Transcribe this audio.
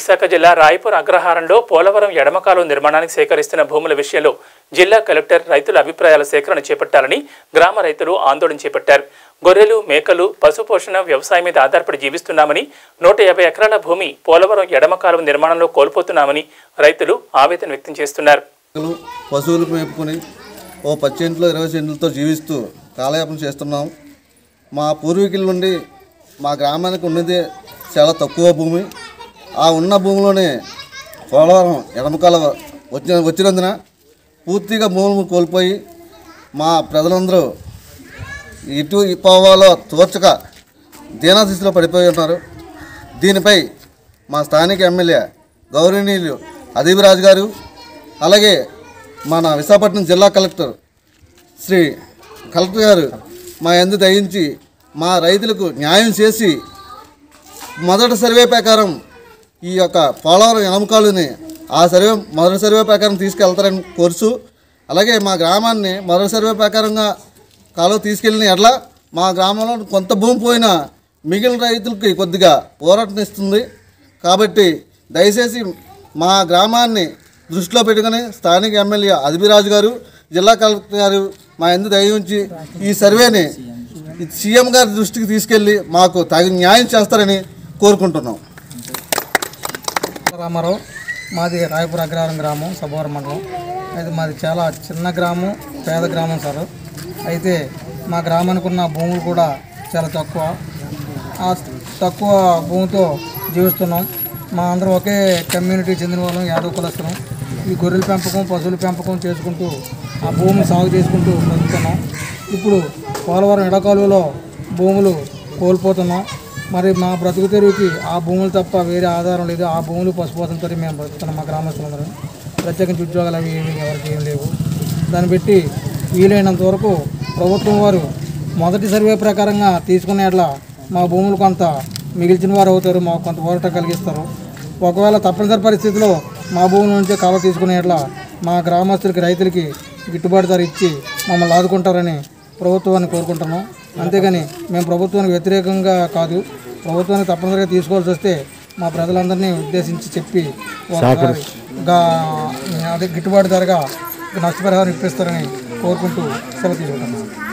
విశాఖ జిల్లా రాయపూర్ అగ్రహారంలో పోలవరం ఎడమకాలం నిర్మాణానికి సేకరిస్తున్న భూముల విషయంలో జిల్లా కలెక్టర్ రైతుల అభిప్రాయాల సేకరణ చేపట్టాలని గ్రామ రైతులు ఆందోళన చేపట్టారు గొర్రెలు మేకలు పశుపోషణ వ్యవసాయం మీద ఆధారపడి జీవిస్తున్నామని నూట యాభై ఎకరాల భూమి పోలవరం ఎడమకాలం నిర్మాణంలో కోల్పోతున్నామని రైతులు ఆవేదన వ్యక్తం చేస్తున్నారు మేకలు పశువులకు మేపుకొని ఓ పచ్చెంట్లో ఇరవై సెంట్లతో జీవిస్తూ కాలయాపన చేస్తున్నాం మా పూర్వీకుల నుండి మా గ్రామానికి ఉన్నది చాలా తక్కువ భూమి ఆ ఉన్న భూమిలోనే పోలవరం ఎడమకాల వచ్చిన వచ్చినందున పూర్తిగా భూములు కోల్పోయి మా ప్రజలందరూ ఇటు పోవాలో తోచక దీనాశిస్తిలో పడిపోయి ఉన్నారు దీనిపై మా స్థానిక ఎమ్మెల్యే గౌరవనీయులు అదీబ్ రాజు గారు అలాగే మన విశాఖపట్నం జిల్లా కలెక్టర్ శ్రీ కలెక్టర్ గారు మా ఎందు దయించి మా రైతులకు న్యాయం చేసి మొదటి సర్వే ప్రకారం ఈ యొక్క పోలవరం ఎనమకాలుని ఆ సర్వే మొదటి సర్వే ప్రకారం తీసుకెళ్తారని కోరుచు అలాగే మా గ్రామాన్ని మొదటి సర్వే ప్రకారంగా కాలువ తీసుకెళ్ళిన ఎట్లా మా గ్రామంలో కొంత భూమి పోయినా మిగిలిన రైతులకి కొద్దిగా పోరాటం ఇస్తుంది కాబట్టి దయచేసి మా గ్రామాన్ని దృష్టిలో పెట్టుకుని స్థానిక ఎమ్మెల్యే అదిబిరాజు గారు జిల్లా కలెక్టర్ గారు మా ఎందు దయ ఉంచి ఈ సర్వేని సీఎం గారి దృష్టికి తీసుకెళ్ళి మాకు తగిన న్యాయం చేస్తారని కోరుకుంటున్నాం రామారావు మాది రాయపుర అగ్రహారం గ్రామం సభవరం మండలం అయితే మాది చాలా చిన్న గ్రామం పేద గ్రామం సార్ అయితే మా గ్రామానికి ఉన్న భూములు కూడా చాలా తక్కువ ఆ తక్కువ భూమితో జీవిస్తున్నాం మా అందరం ఒకే కమ్యూనిటీ చెందిన వాళ్ళం యాదవ్ కులస్తున్నాం ఈ గొర్రెల పెంపకం పశువుల పెంపకం చేసుకుంటూ ఆ భూమిని సాగు చేసుకుంటూ బతుకుతున్నాం ఇప్పుడు పోలవరం ఎడకాలువలో భూములు కోల్పోతున్నాం మరి మా బ్రతుకు తెరువుకి ఆ భూములు తప్ప వేరే ఆధారం లేదు ఆ భూములు పశుపోతంతో మేము బ్రతుకుతున్నాం మా గ్రామస్తులందరం ప్రత్యేకించి ఉద్యోగాలు అవి ఏమీ ఎవరికి ఏం లేవు దాన్ని బట్టి వీలైనంత వరకు ప్రభుత్వం వారు మొదటి సర్వే ప్రకారంగా తీసుకునే అట్లా మా భూములు కొంత మిగిల్చిన వారు అవుతారు మాకు కొంత పోరాటం కలిగిస్తారు ఒకవేళ తప్పనిసరి పరిస్థితిలో మా భూముల నుంచి కావ తీసుకునేట్లా మా గ్రామస్తులకి రైతులకి గిట్టుబాటు ధర ఇచ్చి మమ్మల్ని ఆదుకుంటారని ప్రభుత్వాన్ని కోరుకుంటున్నాం అంతేగాని మేము ప్రభుత్వానికి వ్యతిరేకంగా కాదు ప్రభుత్వానికి తప్పనిసరిగా తీసుకోవాల్సి వస్తే మా ప్రజలందరినీ ఉద్దేశించి చెప్పి ఒకసారి గా అదే గిట్టుబాటు ధరగా నష్టపరిహారం ఇప్పిస్తారని కోరుకుంటూ సెలవు తీసుకుంటున్నాం